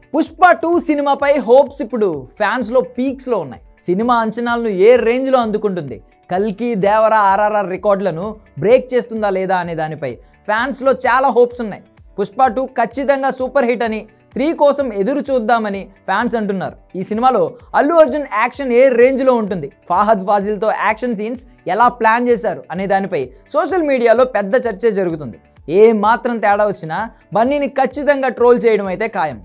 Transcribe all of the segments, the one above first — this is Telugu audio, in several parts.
పుష్ప టూ సినిమాపై హోప్స్ ఇప్పుడు ఫ్యాన్స్లో పీక్స్లో ఉన్నాయి సినిమా అంచనాలను ఏ రేంజ్లో అందుకుంటుంది కల్కి దేవర ఆర్ఆర్ఆర్ రికార్డులను బ్రేక్ చేస్తుందా లేదా అనే దానిపై ఫ్యాన్స్లో చాలా హోప్స్ ఉన్నాయి పుష్ప టూ ఖచ్చితంగా సూపర్ హిట్ అని త్రీ కోసం ఎదురు చూద్దామని ఫ్యాన్స్ అంటున్నారు ఈ సినిమాలో అల్లు అర్జున్ యాక్షన్ ఏ రేంజ్లో ఉంటుంది ఫాహద్ ఫాజిల్తో యాక్షన్ సీన్స్ ఎలా ప్లాన్ చేశారు అనే దానిపై సోషల్ మీడియాలో పెద్ద చర్చ జరుగుతుంది ఏ మాత్రం తేడా వచ్చినా బన్నీని ఖచ్చితంగా ట్రోల్ చేయడం అయితే ఖాయం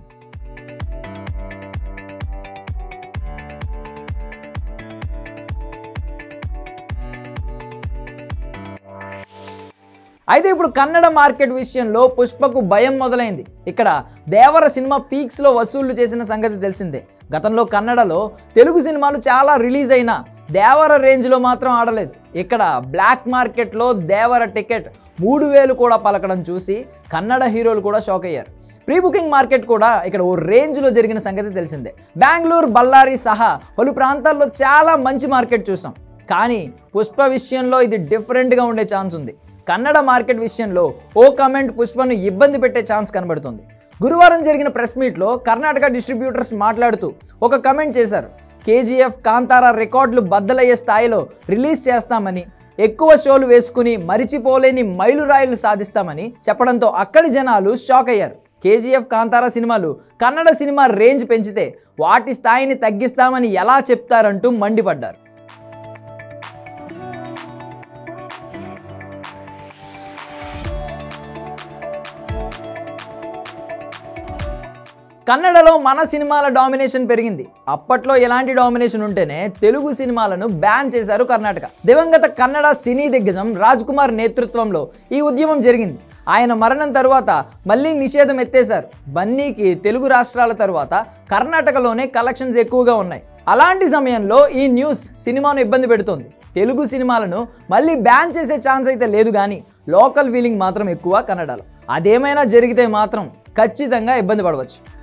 అయితే ఇప్పుడు కన్నడ మార్కెట్ విషయంలో పుష్పకు భయం మొదలైంది ఇక్కడ దేవర సినిమా పీక్స్లో వసూళ్లు చేసిన సంగతి తెలిసిందే గతంలో కన్నడలో తెలుగు సినిమాలు చాలా రిలీజ్ అయినా దేవర రేంజ్లో మాత్రం ఆడలేదు ఇక్కడ బ్లాక్ మార్కెట్లో దేవర టికెట్ మూడు వేలు కూడా పలకడం చూసి కన్నడ హీరోలు కూడా షాక్ అయ్యారు ప్రీ బుకింగ్ మార్కెట్ కూడా ఇక్కడ ఓ రేంజ్లో జరిగిన సంగతి తెలిసిందే బెంగళూరు బళ్ళారి సహా పలు ప్రాంతాల్లో చాలా మంచి మార్కెట్ చూసాం కానీ పుష్ప విషయంలో ఇది డిఫరెంట్గా ఉండే ఛాన్స్ ఉంది కన్నడ మార్కెట్ విషయంలో ఓ కమెంట్ పుష్పను ఇబ్బంది పెట్టే ఛాన్స్ కనబడుతుంది గురువారం జరిగిన ప్రెస్ మీట్లో కర్ణాటక డిస్ట్రిబ్యూటర్స్ మాట్లాడుతూ ఒక కమెంట్ చేశారు కేజీఎఫ్ కాంతారా రికార్డులు బద్దలయ్యే స్థాయిలో రిలీజ్ చేస్తామని ఎక్కువ షోలు వేసుకుని మరిచిపోలేని మైలురాయిలు సాధిస్తామని చెప్పడంతో అక్కడి జనాలు షాక్ అయ్యారు కేజీఎఫ్ కాంతారా సినిమాలు కన్నడ సినిమా రేంజ్ పెంచితే వాటి స్థాయిని తగ్గిస్తామని ఎలా చెప్తారంటూ మండిపడ్డారు కన్నడలో మన సినిమాల డామినేషన్ పెరిగింది అప్పట్లో ఎలాంటి డామినేషన్ ఉంటేనే తెలుగు సినిమాలను బ్యాన్ చేశారు కర్ణాటక దివంగత కన్నడ సినీ దిగ్గజం రాజ్ కుమార్ నేతృత్వంలో ఈ ఉద్యమం జరిగింది ఆయన మరణం తరువాత మళ్ళీ నిషేధం ఎత్తేశారు బన్నీకి తెలుగు రాష్ట్రాల తరువాత కర్ణాటకలోనే కలెక్షన్స్ ఎక్కువగా ఉన్నాయి అలాంటి సమయంలో ఈ న్యూస్ సినిమాను ఇబ్బంది పెడుతోంది తెలుగు సినిమాలను మళ్ళీ బ్యాన్ చేసే ఛాన్స్ అయితే లేదు కానీ లోకల్ ఫీలింగ్ మాత్రం ఎక్కువ కన్నడలో అదేమైనా జరిగితే మాత్రం ఖచ్చితంగా ఇబ్బంది పడవచ్చు